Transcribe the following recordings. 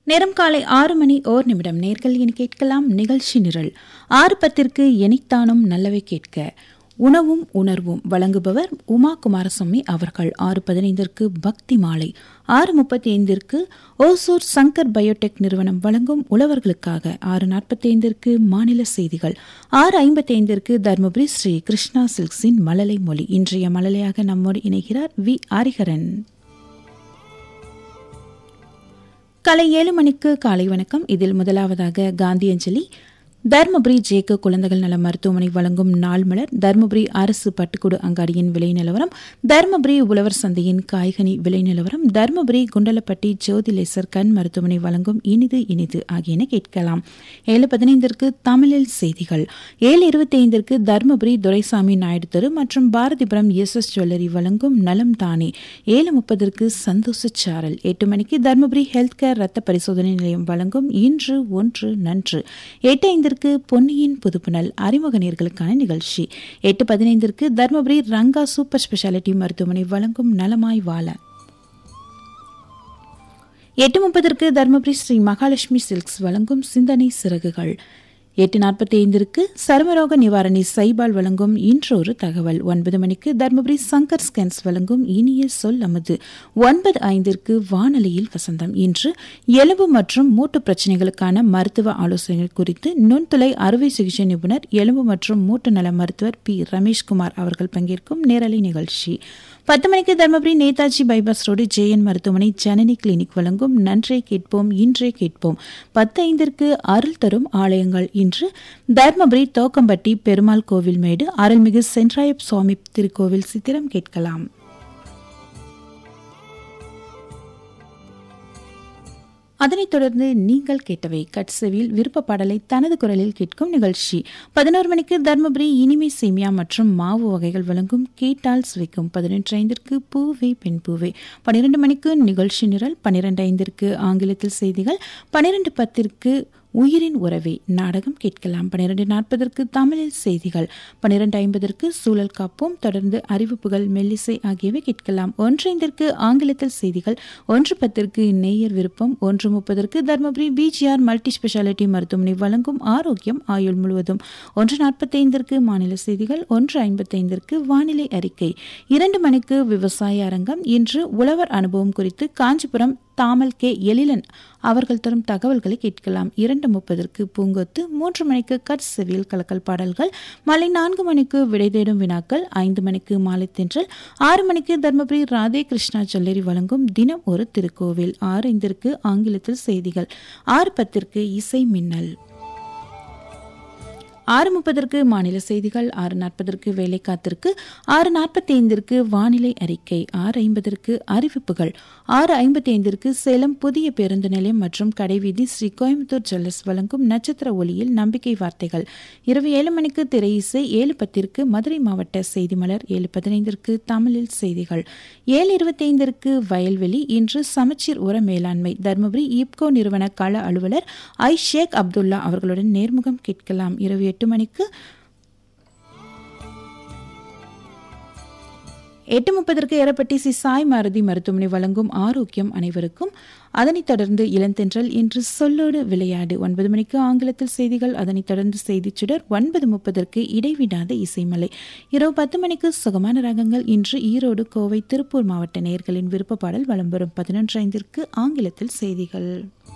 நேரம் காலை ஆறு மணி ஓர் நிமிடம் நேர்கள் இனி கேட்கலாம் நிகழ்ச்சி நிரல் ஆறு பத்திற்கு எனித்தானும் நல்லவை கேட்க உணவும் உணர்வும் வழங்குபவர் உமா குமாரசாமி அவர்கள் ஆறு பதினைந்திற்கு பக்தி மாலை ஆறு முப்பத்தி ஐந்திற்கு ஓசூர் சங்கர் பயோடெக் நிறுவனம் வழங்கும் உழவர்களுக்காக ஆறு நாற்பத்தி ஐந்திற்கு மாநில செய்திகள் ஆறு ஐம்பத்தி ஐந்திற்கு தருமபுரி ஸ்ரீ கிருஷ்ணா சில்க்ஸின் மழலை மொழி இன்றைய மழலையாக நம்மோடு இணைகிறார் வி ஆரிகரன் காலை ஏழு மணிக்கு காலை வணக்கம் இதில் முதலாவதாக காந்தியஞ்சலி தர்மபுரி ஜேக்க குழந்தைகள் நல மருத்துவமனை வழங்கும் நாள் மலர் தர்மபுரி அரசு பட்டுக்கூடு அங்காடியின் விலை நிலவரம் தர்மபுரி உழவர் சந்தையின் காய்கனி விலை நிலவரம் தர்மபுரி குண்டலப்பட்டி ஜோதி லேசர் கண் மருத்துவமனை வழங்கும் இனிது இனிது ஆகியன கேட்கலாம் ஏழு பதினைந்திற்கு தமிழில் செய்திகள் ஏழு இருபத்தி ஐந்திற்கு தர்மபுரி துரைசாமி நாயுடு தெரு மற்றும் பாரதிபுரம் எஸ் எஸ் ஜுவல்லரி வழங்கும் நலம் தானே ஏழு முப்பதற்கு சந்தோஷ சாரல் எட்டு மணிக்கு தர்மபுரி ஹெல்த் கேர் ரத்த பரிசோதனை நிலையம் வழங்கும் இன்று ஒன்று நன்று எட்டு ஐந்திற்கு பொன்னியின் புதுப்புணல் அறிமுக நேர்களுக்கான நிகழ்ச்சி எட்டு பதினைந்திற்கு தர்மபுரி ரங்கா சூப்பர் ஸ்பெஷாலிட்டி மருத்துவமனை வழங்கும் நலமாய் வாழ எட்டு முப்பதற்கு தர்மபுரி ஸ்ரீ மகாலட்சுமி சில்க்ஸ் வழங்கும் சிந்தனை சிறகுகள் எட்டு நாற்பத்தி ஐந்திற்கு சர்மரோக நிவாரணி சைபால் வழங்கும் இன்றொரு தகவல் ஒன்பது மணிக்கு தர்மபுரி சங்கர் ஸ்கேன்ஸ் வழங்கும் இனிய சொல் அமது ஒன்பது ஐந்திற்கு வானொலியில் வசந்தம் இன்று எலும்பு மற்றும் மூட்டு பிரச்சினைகளுக்கான மருத்துவ ஆலோசனைகள் குறித்து நுண்துளை அறுவை சிகிச்சை நிபுணர் எலும்பு மற்றும் மூட்டு நல மருத்துவர் பி ரமேஷ்குமார் அவர்கள் பங்கேற்கும் நேரலை நிகழ்ச்சி பத்து மணிக்கு Dharmapuri Netaji bypass road JN மருத்துவமனை ஜனனி கிளினிக் வழங்கும் நன்றே கேட்போம் இன்றே கேட்போம் பத்து ஐந்திற்கு அருள் தரும் ஆலயங்கள் இன்று தர்மபுரி தோக்கம்பட்டி பெருமாள் கோவில் மேடு அருள்மிகு சென்றாயப் சுவாமி திருக்கோவில் சித்திரம் கேட்கலாம் அதனைத் தொடர்ந்து நீங்கள் கேட்டவை கட்செவியில் விருப்ப பாடலை தனது குரலில் கேட்கும் நிகழ்ச்சி பதினோரு மணிக்கு தர்மபுரி இனிமை சேமியா மற்றும் மாவு வகைகள் வழங்கும் கேட்டால் சுவைக்கும் பதினொன்று ஐந்திற்கு பூவே பெண் பூவே பனிரெண்டு மணிக்கு நிகழ்ச்சி நிரல் பனிரெண்டு ஐந்திற்கு ஆங்கிலத்தில் செய்திகள் பனிரெண்டு பத்திற்கு உயிரின் உறவை நாடகம் கேட்கலாம் பன்னிரண்டு நாற்பதற்கு தமிழில் செய்திகள் பன்னிரண்டு ஐம்பதற்கு சூழல் காப்போம் தொடர்ந்து அறிவிப்புகள் மெல்லிசை ஆகியவை கேட்கலாம் ஒன்றைந்திற்கு ஆங்கிலத்தில் செய்திகள் ஒன்று பத்திற்கு நேயர் விருப்பம் ஒன்று முப்பதற்கு தர்மபுரி பிஜிஆர் மல்டி ஸ்பெஷாலிட்டி மருத்துவமனை வழங்கும் ஆரோக்கியம் ஆயுள் முழுவதும் ஒன்று நாற்பத்தைந்திற்கு மாநில செய்திகள் ஒன்று ஐம்பத்தைந்திற்கு வானிலை அறிக்கை இரண்டு மணிக்கு விவசாய அரங்கம் இன்று உழவர் அனுபவம் குறித்து காஞ்சிபுரம் தாமல் கே எழிலன் அவர்கள் தரும் தகவல்களை கேட்கலாம் இரண்டு முப்பதற்கு பூங்கொத்து மூன்று மணிக்கு கட் செவியல் கலக்கல் பாடல்கள் மாலை நான்கு மணிக்கு விடை தேடும் வினாக்கள் ஐந்து மணிக்கு மாலை தென்றல் ஆறு மணிக்கு தர்மபுரி ராதே கிருஷ்ணா ஜுவல்லரி வழங்கும் தினம் ஒரு திருக்கோவில் ஆறு ஐந்திற்கு ஆங்கிலத்தில் செய்திகள் ஆறு பத்திற்கு இசை மின்னல் ஆறு முப்பதற்கு மாநில செய்திகள் ஆறு நாற்பதற்கு வேலை காத்திற்கு ஆறு நாற்பத்தி ஐந்திற்கு வானிலை அறிக்கை ஆறு ஐம்பதற்கு அறிவிப்புகள் ஆறு ஐம்பத்தி ஐந்திற்கு சேலம் புதிய பேருந்து நிலையம் மற்றும் கடைவீதி ஸ்ரீ கோயம்புத்தூர் ஜுவல்லர்ஸ் வழங்கும் நட்சத்திர ஒளியில் நம்பிக்கை வார்த்தைகள் இரவு ஏழு மணிக்கு திரை இசை ஏழு பத்திற்கு மதுரை மாவட்ட செய்தி மலர் ஏழு பதினைந்திற்கு தமிழில் செய்திகள் ஏழு இருபத்தைந்திற்கு வயல்வெளி இன்று சமச்சீர் உர மேலாண்மை தருமபுரி இப்கோ நிறுவன கள அலுவலர் ஐ ஷேக் அப்துல்லா அவர்களுடன் நேர்முகம் கேட்கலாம் இரவு எட்டு மணிக்கு எட்டு முப்பதற்கு ஏறப்பட்டி சி சாய் மாருதி மருத்துவமனை வழங்கும் ஆரோக்கியம் அனைவருக்கும் அதனைத் தொடர்ந்து இளந்தென்றல் இன்று சொல்லோடு விளையாடு ஒன்பது மணிக்கு ஆங்கிலத்தில் செய்திகள் அதனைத் தொடர்ந்து செய்திச் சுடர் ஒன்பது முப்பதற்கு இடைவிடாத இசைமலை இரவு பத்து மணிக்கு சுகமான ராகங்கள் இன்று ஈரோடு கோவை திருப்பூர் மாவட்ட நேர்களின் விருப்ப பாடல் வலம் வரும் பதினொன்று ஐந்திற்கு ஆங்கிலத்தில் செய்திகள்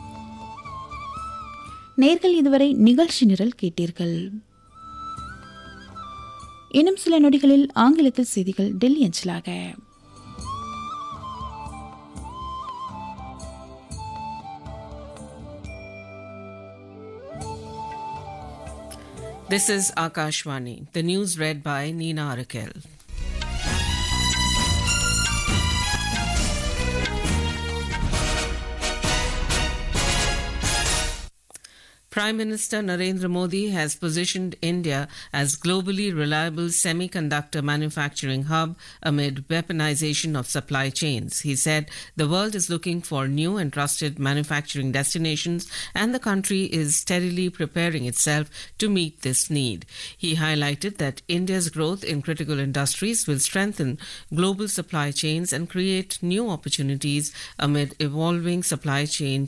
நேர்கள் இதுவரை நிகழ்ச்சி நிரல் கேட்டீர்கள் இன்னும் சில நொடிகளில் ஆங்கிலத்தில் செய்திகள் டெல்லி அஞ்சலாக This is Akashvani. The news read by Nina Arakel. Prime Minister Narendra Modi has positioned India as globally reliable semiconductor manufacturing hub amid weaponization of supply chains. He said the world is looking for new and trusted manufacturing destinations and the country is steadily preparing itself to meet this need. He highlighted that India's growth in critical industries will strengthen global supply chains and create new opportunities amid evolving supply chain